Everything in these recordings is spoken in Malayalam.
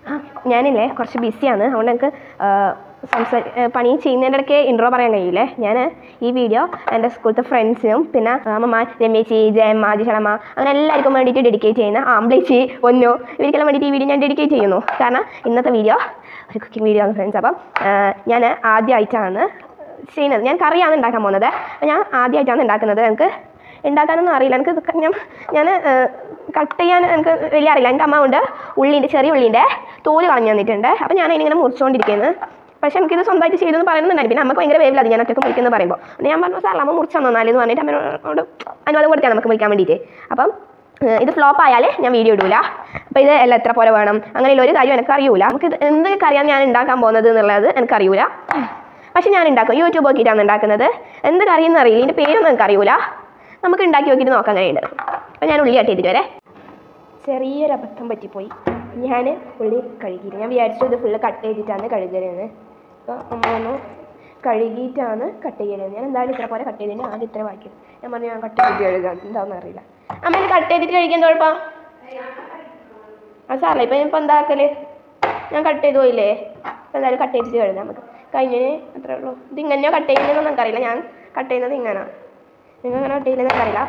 ആ, ഞാനില്ലേ കുറച്ച് ബിസിയാണ് അതുകൊണ്ട് എനിക്ക് സംസാ പണി ചെയ്യുന്നതിൻ്റെ ഇടയ്ക്ക് ഇൻട്രോ പറയാൻ കഴിയില്ലേ ഞാൻ ഈ വീഡിയോ എൻ്റെ സ്കൂളത്തെ ഫ്രണ്ട്സിനും പിന്നെ അമ്മമ്മ രമേശി ജയമ്മ ജിഷളമ്മ അങ്ങനെ എല്ലാവർക്കും വേണ്ടിയിട്ട് ഡെഡിക്കേറ്റ് ചെയ്യുന്ന ആംബ്ലേച്ചി ഒന്നു ഇവർക്കെല്ലാം വേണ്ടിയിട്ട് ഈ വീഡിയോ ഞാൻ ഡെഡിക്കേറ്റ് ചെയ്യുന്നു കാരണം ഇന്നത്തെ വീഡിയോ ഒരു കുക്കിംഗ് വീഡിയോ ആണ് ഫ്രണ്ട്സ് അപ്പം ഞാൻ ആദ്യമായിട്ടാണ് ചെയ്യുന്നത് ഞാൻ കറിയാണ് ഉണ്ടാക്കാൻ പോകുന്നത് അപ്പം ഞാൻ ആദ്യമായിട്ടാണ് ഉണ്ടാക്കുന്നത് എനിക്ക് ഉണ്ടാക്കാനൊന്നും അറിയില്ല എനിക്ക് ഇത് ഞാൻ ഞാൻ കട്ട് ചെയ്യാൻ എനിക്ക് വലിയ അറിയില്ല എൻ്റെ അമ്മ കൊണ്ട് ഉള്ളിൻ്റെ ചെറിയ ഉള്ളിൻ്റെ തോല് കളഞ്ഞു തന്നിട്ടുണ്ട് അപ്പം ഞാൻ അതിനിങ്ങനെ മുറിച്ചുകൊണ്ടിരിക്കുന്നത് പക്ഷേ എനിക്കിത് സ്വന്തമായിട്ട് ചെയ്തെന്ന് പറയുന്നുണ്ടായിരുന്നു പിന്നെ അമ്മക്ക് ഭയങ്കര വേവില്ല അത് ഞാൻ ഒറ്റക്ക് മുറിക്കുന്നത് പറയുമ്പോൾ അപ്പോൾ ഞാൻ പറഞ്ഞു സാർ അമ്മ മുറിച്ചു തന്നാലും എന്ന് പറഞ്ഞിട്ട് അമ്മയോട് അനുവാദം കൊടുത്താണ് നമുക്ക് മുറിക്കാൻ വേണ്ടിയിട്ട് അപ്പം ഏഹ് ഇത് ഫ്ലോപ്പ് ആയാൽ ഞാൻ വീഡിയോ ഇടൂല അപ്പോൾ ഇത് എല്ലാം എത്ര പോലെ വേണം അങ്ങനെയുള്ള ഒരു കാര്യം എനിക്ക് അറിയൂല നമുക്ക് ഇത് എന്ത് കറിയാണ് ഞാൻ ഉണ്ടാക്കാൻ പോകുന്നത് എന്നുള്ളത് എനിക്കറിയൂല പക്ഷെ ഞാൻ ഉണ്ടാക്കും യൂട്യൂബ് നോക്കിയിട്ടാണ് ഉണ്ടാക്കുന്നത് എന്ത് കറിയെന്ന് അറിയില്ല ഇതിൻ്റെ പേരൊന്നും എനിക്ക് അറിയൂല നമുക്ക് ഉണ്ടാക്കി നോക്കിയിട്ട് നോക്കാൻ കഴിയുന്നത് അപ്പോൾ ഞാൻ ഉള്ളി കട്ട് ചെയ്തിട്ട് വരെ ചെറിയൊരു അബദ്ധം പറ്റിപ്പോയി ഞാൻ ഉള്ളി കഴുകിയിട്ട് ഞാൻ വിചാരിച്ചു ഇത് ഫുള്ള് കട്ട് ചെയ്തിട്ടാണ് കഴുകലെന്ന് അപ്പോൾ അമ്മ ഒന്ന് കഴുകിയിട്ടാണ് കട്ട് ചെയ്യലെന്ന് ഞാൻ എന്തായാലും ഇത്ര പോലെ കട്ട് ചെയ്തതിന് ആദ്യം ഇത്ര വായിക്കും ഞാൻ പറഞ്ഞു ഞാൻ കട്ട് ചെയ്തിട്ട് കഴുകാം എന്താണെന്ന് അറിയില്ല അമ്മ ഇത് കട്ട് ചെയ്തിട്ട് കഴിക്കാൻ കുഴപ്പം ആ സാറല്ല ഇപ്പം ഇപ്പം എന്താക്കല് ഞാൻ കട്ട് ചെയ്ത് പോയില്ലേ അപ്പം എന്തായാലും കട്ട് ചെയ്തിട്ട് കഴുകാം നമുക്ക് കഴിഞ്ഞതിന് അത്രേ ഉള്ളൂ ഇത് ഇങ്ങനെയോ കട്ട് ചെയ്യുന്നതെന്ന് നമുക്കറിയില്ല ഞാൻ കട്ട് ചെയ്യുന്നത് ഇങ്ങനെയാണ് നിങ്ങൾ അങ്ങനെ കട്ട് ചെയ്യുന്നത് എനിക്കറിയില്ല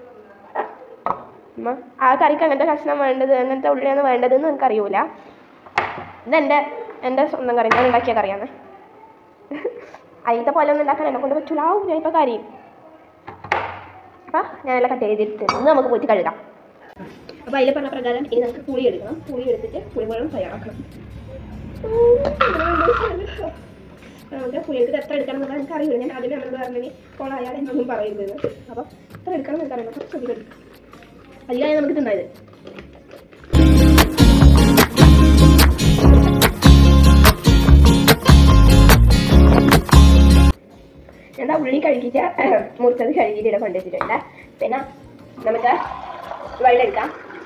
അമ്മ ആ കറിക്ക് അങ്ങനത്തെ കഷ്ണം വേണ്ടത് അങ്ങനത്തെ ഉള്ളിയാണ് വേണ്ടതെന്ന് എനിക്കറിയൂല ഇതെൻ്റെ എൻ്റെ സ്വന്തം കറി ഞാൻ ഉണ്ടാക്കിയ കറിയാണ് അതിലത്തെ പോലെ ഒന്നും ഉണ്ടാക്കാൻ എന്നെ കൊണ്ട് പറ്റൂല ആവും ഞാൻ ഇപ്പോൾ കറിയും അപ്പം ഞാനെല്ലാം കട്ട് ചെയ്തിട്ട് ഇന്ന് നമുക്ക് പോയിട്ട് കഴുകാം അപ്പോൾ അതിൽ പറഞ്ഞ പ്രകാരം ഇനി നമുക്ക് പുളി എടുക്കണം പുളി എടുത്തിട്ട് പുളിവെള്ളം തയ്യാറാക്കണം നമുക്ക് പുളിയൊക്കെ എത്ര എടുക്കണം എന്നൊക്കെ എനിക്ക് അറിയില്ല ഞാൻ ആദ്യമേ നമ്മൾ പറഞ്ഞു കോളായാൽ എന്നൊന്നും പറയുന്നത് അപ്പോൾ എത്ര എടുക്കണം എന്ന് അറിയില്ല കുറച്ച് അധികം എടുക്കാം അധികമായി നമുക്ക് തിന്നായത് എന്താ ഉള്ളി കഴുകിയിട്ട് മുറിച്ചത് കഴുകിയിട്ട് ഇവിടെ കൊണ്ടുവച്ചിട്ടുണ്ട് പിന്നെ നമുക്ക് വെള്ളം എടുക്കാം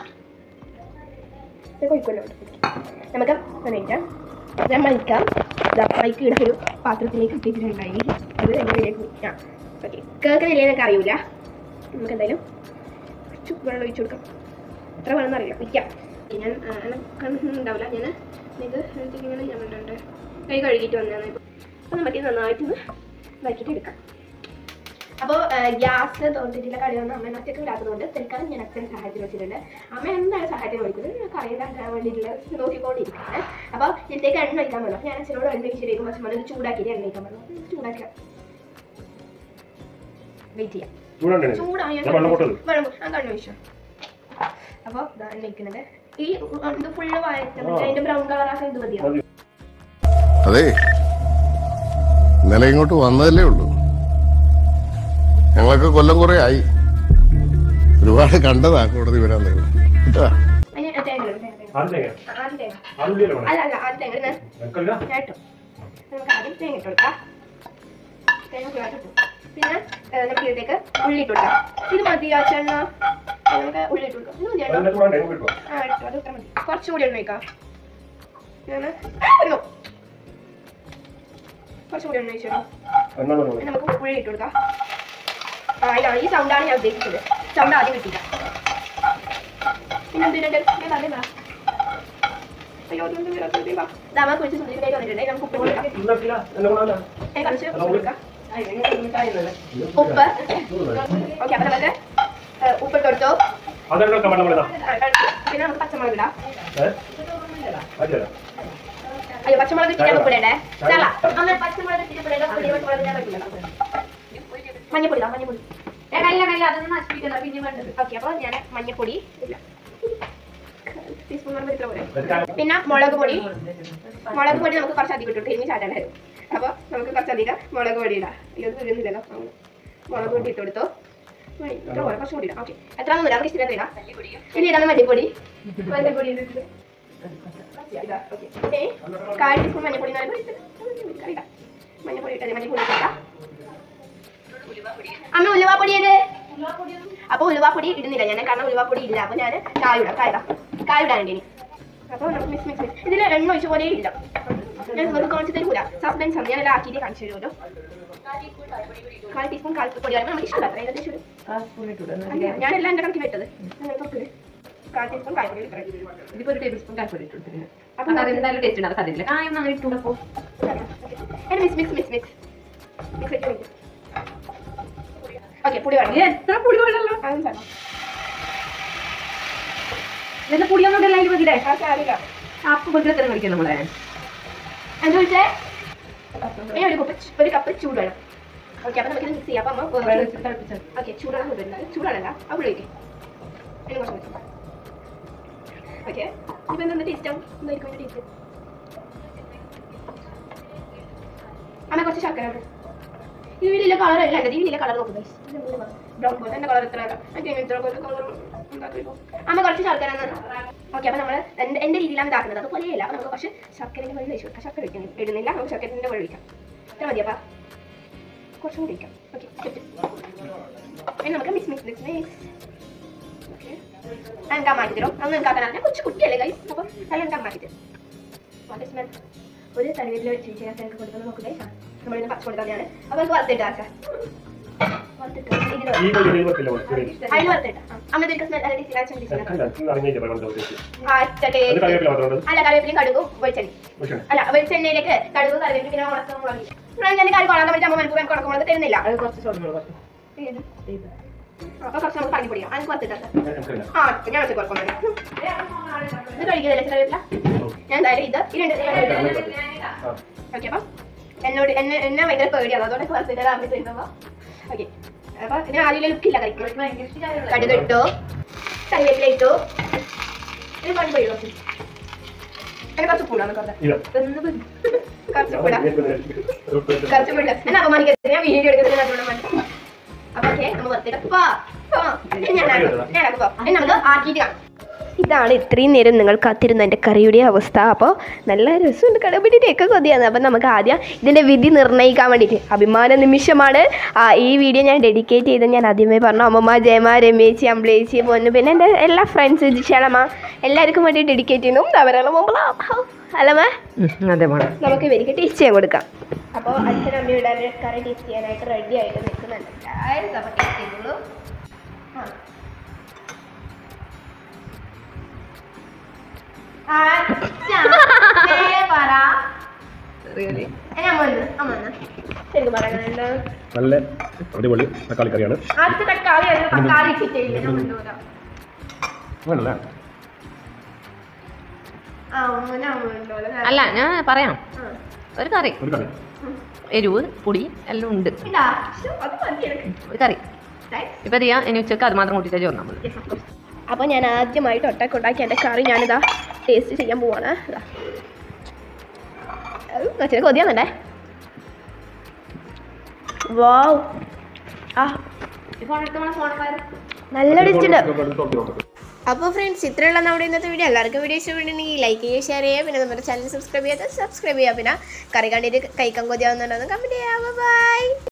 ഇത് കൊഴുക്കുമല്ലോ നമുക്ക് വേണ്ടിയിട്ട് ഞാൻ മൈക്കാം മൈക്ക് ഇവിടെ ഒരു പാത്രത്തിലേക്ക് ഇട്ടിട്ടുണ്ടായി അത് എങ്ങനെയായിരിക്കും ആ ഓക്കെ കേൾക്കുന്നില്ലേ എന്നൊക്കെ അറിയൂല നമുക്ക് എന്തായാലും കുറച്ച് വെള്ളം ഒഴിച്ചു കൊടുക്കാം എത്ര വേണമെന്ന് അറിയില്ല വയ്ക്കാം ഞാൻ കണ്ണുണ്ടാവില്ല ഞാൻ ഇത് ഇങ്ങനെ ഞാൻ വേണ്ട കൈ കഴുകിയിട്ട് വന്നതാണ് അപ്പോൾ നമുക്ക് ഇത് നന്നായിട്ട് ഇതാക്കിയിട്ട് എടുക്കാം അപ്പോൾ ഗ്യാസ് തോന്നിട്ടില്ല കടിയൊന്നും അമ്മ ഒറ്റയ്ക്ക് ഇല്ലാത്തതുകൊണ്ട് തൽക്കാലം ഞാൻ അച്ഛൻ സഹായത്തിന് വെച്ചിട്ടുണ്ട് അമ്മ എന്താണ് സഹായത്തിന് വിളിക്കുന്നത് ഞാൻ കറി ഉണ്ടാക്കാൻ വേണ്ടിയിട്ടുള്ള നോക്കിക്കൊണ്ടിരിക്കുകയാണ് അപ്പോൾ ഇതിലേക്ക് എണ്ണ വയ്ക്കാൻ പറഞ്ഞു അപ്പോൾ ഞാൻ അച്ഛനോട് എണ്ണ വെച്ചിരിക്കും പക്ഷേ ഇത് ചൂടാക്കിയിട്ട് എണ്ണ വയ്ക്കാൻ പറഞ്ഞു അപ്പോൾ ഇത് ചൂടാക്കാം വെയിറ്റ് ചെയ്യാം ചൂടുണ്ടേ ചൂടായ ഞാൻ വെള്ളം പൊട്ടത് വെള്ളം ആ കണ്ണു വെച്ചു അപ്പോൾ ഇതാ എണ്ണ വയ്ക്കുന്നത് ഈ ഇത് ഫുള്ള് വഴറ്റും അതിന്റെ ബ്രൗൺ കളറാക്കാൻ ഇത് മതിയോ മതി. അതെ ഇന്നലെ ഇങ്ങോട്ട് വന്നതല്ലേ ഉള്ളൂ ഞങ്ങളൊക്കെ കൊല്ലം കുറെ ആയി ഒരുപാട് കണ്ടതാ കോടതി വരാൻ നിങ്ങൾ കേട്ടാ അതിന് തേങ്ങ ഇടും, തേങ്ങ, തേങ്ങ. ആദ്യം തേങ്ങ ആ, ആദ്യം തേങ്ങ ആദ്യം ഇതിലല്ലേ വേണം? അല്ല അല്ല ആദ്യം തേങ്ങ ഇടുന്നത് വെക്കല്ല? ഞാൻ ഇട്ടു നമുക്ക് ആദ്യം തേങ്ങ ഇട്ട് കൊടുക്കാം തേങ്ങ ഫുള്ളായിട്ട് ഇട്ടു പിന്നെ ഏ, നമുക്ക് ഇതിലേക്ക് ഉള്ളി ഇട്ട് കൊടുക്കാം ഇത് മതി അച്ഛണ്ണ നമുക്ക് ഉള്ളി ഇട്ട് കൊടുക്കാം ഇത് മതി അതിന്റെ ചൂടാണ്ടേ? നമുക്ക് ഇട്ടോ? ആ ഇട്ടു അത് ഇത്ര മതി കുറച്ചും കൂടി എണ്ണ ഒഴിക്കാം ഞാൻ അയ്യോ കുറച്ചും കൂടി എണ്ണ ഒഴിച്ചു എന്നാ പറഞ്ഞത്? ഇനി നമുക്ക് ഉള്ളി ഇട്ട് കൊടുക്കാം ആ ഇതാണ് ഈ സൗണ്ടാണ് ഞാൻ ഉദ്ദേശിച്ചത് സൗണ്ട് ആദ്യം കിട്ടില്ല പിന്നെ എന്തിനുണ്ട് ഞാൻ ആദ്യം പറ അയ്യോ ഒന്നും വരാത്തത് വാ ദാമ കുറിച്ച് സുന്ദരിയിലേക്ക് വന്നിട്ടുണ്ട് നമുക്ക് ഉപ്പ് കൊടുക്കാം ഇല്ല, എന്നെ കൊണ്ടാ. ഏ, കുറച്ച് ഉപ്പ് കൊടുക്കാം ഉപ്പ് ഓക്കെ അപ്പൊ നമുക്ക് ഏ, ഉപ്പ് ഇട്ട് കൊടുത്തു അതെന്നെ വെക്കാൻ വേണ്ട പോലെ ഇതാ. ആ, പിന്നെ നമുക്ക് പച്ചമുളക് ഇടാം ഏ? അതെയല്ലേ? അയ്യോ പച്ചമുളക് ഇട്ടിട്ട് ഉപ്പ് ഇടണ്ടേ ചല അമ്മ പച്ചമുളക് ഇട്ടിട്ട് ഉപ്പ് ഇടണ്ട വലിയ പച്ചമുളക് ഞാൻ പറ്റില്ല മഞ്ഞപ്പൊടി ഇതാ മഞ്ഞപ്പൊടി ഓക്കെ അപ്പോൾ ഞാൻ മഞ്ഞപ്പൊടി ഇല്ല ടീസ്പൂൺ പറയുമ്പോൾ ഇത്ര പോലെ വെക്കാൻ. പിന്നെ മുളക് പൊടി മുളക് പൊടി നമുക്ക് കുറച്ച് അധികം ഇട്ടു ഇനി ചാട്ടാൻ വരും അപ്പോൾ നമുക്ക് കുറച്ച് അധികം മുളക് പൊടി ഇടാം ഇത് വരുന്നില്ലല്ലോ നമ്മൾ മുളക് പൊടി ഇട്ട് കൊടുത്തു മതി, ഇത്ര പോലെ കുറച്ച് കൂടി ഇടാം ഓക്കെ എത്ര ഒന്നും ഇടാം നമുക്ക് ഇഷ്ടം ഇടാം ഇനി ഇടാണ് മല്ലിപ്പൊടി മല്ലിപ്പൊടി ഇട്ടിട്ട് ഇതാ ഓക്കെ ഇനി കാൽ ടീസ്പൂൺ മഞ്ഞപ്പൊടി എന്ന് പറയുമ്പോൾ ഇത് കറിയിടാം മഞ്ഞപ്പൊടി ഇട്ടല്ലേ മഞ്ഞപ്പൊടി ഇട്ടാ അമ്മ ഉലുവാപ്പൊടി ഏത് അപ്പൊ ഉലുവാപ്പൊടി ഇടുന്നില്ല ഞാൻ കാരണം ഉലുവാപ്പൊടി ഇല്ല അപ്പൊ ഞാൻ കായിടാം കായിടാം കായിടാനുണ്ട് ഇനി അപ്പൊ നമുക്ക് മിക്സ് മിക്സ് മിക്സ് ഇതിൽ എണ്ണ ഒഴിച്ച പോലെ ഇല്ല ഞാൻ നിങ്ങൾക്ക് കാണിച്ചു തരൂല സസ്പെൻസ് ആണ് ഞാൻ എല്ലാം ആക്കിയിട്ട് കാണിച്ചു തരുമല്ലോ കാൽ ടീസ്പൂൺ കാൽപ്പൊടി പറയുമ്പോൾ നമുക്ക് ഇഷ്ടമല്ല അത്ര ഏകദേശം ഒരു അല്ല, ഞാനെല്ലാം എൻ്റെ കണക്കിന് ഇട്ടത് ഞാൻ നോക്കില്ല കാൽ ടീസ്പൂൺ കാൽപ്പൊടി ഇട്ടത് ഇതിപ്പോ ഒരു ടേബിൾ സ്പൂൺ കാൽപ്പൊടി ഇട്ട് കൊടുത്തിട്ടുണ്ട് അപ്പൊ അത് എന്തായാലും ടേസ്റ്റ് ഉണ്ടാവും അതില്ല കായം അങ്ങനെ ഇട്ടുണ്ടപ്പോ mix mix mix mix mix okay പുളി വേണം എത്ര പുളി വേണമല്ലോ അതും തരണം ഇതിന്റെ പുളിയൊന്നും ഇടല്ല അതിൽ മതിയില്ലേ ആ സാരില്ല അപ്പ് പോലത്തെ എത്ര കളിക്കാം നമ്മളെ എന്താ വെച്ചേ ഇനി ഒരു കപ്പ് ഒരു കപ്പ് ചൂട് വേണം ഓക്കെ അപ്പൊ നമുക്ക് മിക്സ് ചെയ്യാം അപ്പൊ അമ്മ ഓക്കെ ചൂടാണ് കൊണ്ടുവരുന്നത് ചൂടാണല്ല ആ പുളി വയ്ക്കും അതിന് കുറച്ച് വെക്കാം ഓക്കെ ഇപ്പൊ എന്താ ടേസ്റ്റ് ആവും എന്തായിരിക്കും അതിന്റെ ടേസ്റ്റ് അമ്മ കുറച്ച് ശർക്കര ഇടും. ഈ വീടിലെ കളർ അല്ല ഈ വീടിലെ കളർ നോക്കുന്നത് ബ്രൗൺ പോലെ എന്റെ കളർ എത്ര മറ്റേ ഇത്ര പോലെ കളർ അമ്മ കുറച്ച് ശർക്കര ഓക്കെ അപ്പൊ നമ്മള് എന്റെ എന്റെ രീതിയിലാണ് ഇതാക്കുന്നത് അത് പോലെയല്ല അപ്പൊ നമുക്ക് കുറച്ച് ശർക്കരയുടെ വെള്ളം ഒഴിച്ചു കൊടുക്കാം ശർക്കര ഒഴിക്കണം ഇടുന്നില്ല നമുക്ക് ശർക്കരന്റെ വെള്ളം ഒഴിക്കാം ഇത്ര മതിയപ്പാ കുറച്ചും കൂടി ഒഴിക്കാം ഓക്കെ ഇനി നമുക്ക് mix mix mix mix okay എനിക്ക് മാറ്റി തരും അന്ന് എനിക്ക് ആക്കാൻ കൊച്ചു കുട്ടിയല്ലേ കൈ അപ്പം അത് എനിക്ക് മാറ്റി തരും വളരെ സ്മെൽ ഒരു തലവേദിൽ വെച്ച് ചേർത്ത് എനിക്ക് കൊടുക്കുന്നത് നോക്കുക നമ്മളിന്ന് പച്ച കൊടുത്തതാണ് അപ്പൊ എനിക്ക് വറുത്തിട്ടാക്കാം വറുത്തിട്ട് ഇതിൽ ഈ കൊല്ലം ഇരുപത്തില്ല പോലെ അതിന് വറുത്തിട്ടാ അമ്മ ഇതൊരു സ്മെൽ അല്ലെങ്കിൽ ചിലാച്ചം കണ്ട അറിഞ്ഞില്ല പറഞ്ഞു ഉദ്ദേശിച്ചു ആ അത് ചട്ടേ കറിവേപ്പില മാത്രമുണ്ട് അല്ല കറിവേപ്പിലയും കടുകും വെളിച്ചെണ്ണ പക്ഷേ അല്ല വെളിച്ചെണ്ണയിലേക്ക് കടുകും കറിവേപ്പിലും പിന്നെ ഉണക്കം മുളക് ഞാൻ കറി കൊള്ളാൻ വേണ്ടി അമ്മ മനസ്സിൽ ഉണക്കം മുളക് തരുന്നില്ല അത് കുറച്ച് ചോദിച്ചോളൂ കുറച്ച് ഏത്? അപ്പൊ കുറച്ച് നമുക്ക് പറഞ്ഞു പൊടിയാം അതിന് വറുത്തിട്ടാ നമുക്കറിയില്ല ആ ഞാൻ വെച്ച് കുറക്കാൻ വേണ്ടി ഇത് കഴിക്കുന്നില്ല കറിവേപ്പില ഞാൻ എന്തായാലും ഇത് ഈ രണ്ട് ആ ഓക്കെ അപ്പം എന്നോട് എന്നെ എന്നെ ഭയങ്കര പേടിയാണ് അതുകൊണ്ട് ക്ലാസ്സിന്റെ രാവിലെ ചെയ്യുമ്പോ ഓക്കെ അപ്പൊ ഇതിന് ആദ്യം ലുക്കില്ല കറിക്ക് കടുക് ഇട്ടു കറിവേപ്പില ഇട്ടു ഇത് പണി പോയി കുറച്ച് എന്നെ കുറച്ച് കൂടാണ് കുറച്ച് ഇല്ല കുറച്ച് കൂടാ കുറച്ച് കൂടാ എന്നെ അപമാനിക്കരുത് ഞാൻ വീഡിയോ എടുക്കുന്നത് അതുകൊണ്ട് മനസ്സിലാവും അപ്പൊ ഓക്കെ നമ്മൾ വെറുതെ ഞാൻ ഞാൻ നമുക്ക് ആക്കിയിട്ട് കാണാം ഇതാണ് ഇത്രയും നേരം നിങ്ങൾ കാത്തിരുന്ന എൻ്റെ കറിയുടെ അവസ്ഥ അപ്പോൾ നല്ല രസമുണ്ട് കടപിടിയൊക്കെ കൊതിയാണ് അപ്പം നമുക്ക് ആദ്യം ഇതിൻ്റെ വിധി നിർണ്ണയിക്കാൻ വേണ്ടിയിട്ട് അഭിമാന നിമിഷമാണ് ആ, ഈ വീഡിയോ ഞാൻ ഡെഡിക്കേറ്റ് ചെയ്ത് ഞാൻ ആദ്യമേ പറഞ്ഞു അമ്മമ്മ ജയമ രമേശി അമ്പ്ലേച്ചി പൊന്നു പിന്നെ എൻ്റെ എല്ലാ ഫ്രണ്ട്സ് ജിഷളമ്മ എല്ലാവർക്കും വേണ്ടി ഡെഡിക്കേറ്റ് ചെയ്യുന്നു അവരുടെ മുമ്പിൽ അല്ലമ്മ അതെ മോളെ നമുക്ക് ഇവർക്ക് ടേസ്റ്റ് ചെയ്യാൻ കൊടുക്കാം അപ്പോൾ അച്ഛനും അമ്മയുടെ കറി ടേസ്റ്റ് ചെയ്യാനായിട്ട് റെഡി ആയിട്ട് നിൽക്കുന്നുണ്ട് Guys, അപ്പോൾ ടേസ്റ്റ് ചെയ്തോളൂ ആ. അച്ഛാ, ദേ പറ. റിയലി ഏ, അമ്മ വന്ന്, അമ്മ വന്ന്. ശരിക്കും പറയാനുണ്ട് നല്ല അടിപൊളി തക്കാളി കറിയാണ് ആദ്യത്തെ തക്കാളി അത് തക്കാളി ഇട്ടിട്ടില്ല നമ്മൾ ദൂരം വേണല്ലേ ആ അമ്മ അമ്മ ഉണ്ടോല്ലോ അല്ല ഞാൻ പറയാം ആ. ഒരു കറി ഒരു കറി എരിവ് പൊടി എല്ലാം ഉണ്ട് ഇതാ ശ്ശോ, അത് മതി എനിക്ക് ഒരു കറി Thanks. ഇപ്പൊ ചെയ്യാം ഇനി ഉച്ചക്ക് അത് മാത്രം കൂട്ടിയിട്ട് ചോറ് നമ്മൾ അപ്പോൾ ഞാൻ ആദ്യമായിട്ട് ഒട്ടൊക്കെ ഉണ്ടാക്കി എൻ്റെ കറി ഞാനിതാ ടേസ്റ്റ് ചെയ്യാൻ പോവാണ് ഇതാ കൊച്ചിന് കൊതിയാന്നുണ്ടേ വാവ് ആ നല്ല ടേസ്റ്റ് ഉണ്ട് അപ്പോൾ ഫ്രണ്ട്സ് ഇത്രയുള്ള നമ്മുടെ ഇന്നത്തെ വീഡിയോ എല്ലാവർക്കും വീഡിയോ ഇഷ്ടപ്പെട്ടിട്ടുണ്ടെങ്കിൽ ലൈക്ക് ചെയ്യുക ഷെയർ ചെയ്യുക പിന്നെ നമ്മുടെ ചാനൽ സബ്സ്ക്രൈബ് ചെയ്യാത്ത സബ്സ്ക്രൈബ് ചെയ്യുക പിന്നെ കറി കണ്ടിട്ട് കഴിക്കാൻ കൊതിയാവുന്നുണ്ടോ കമൻറ്റ് ചെയ്യുക ബൈ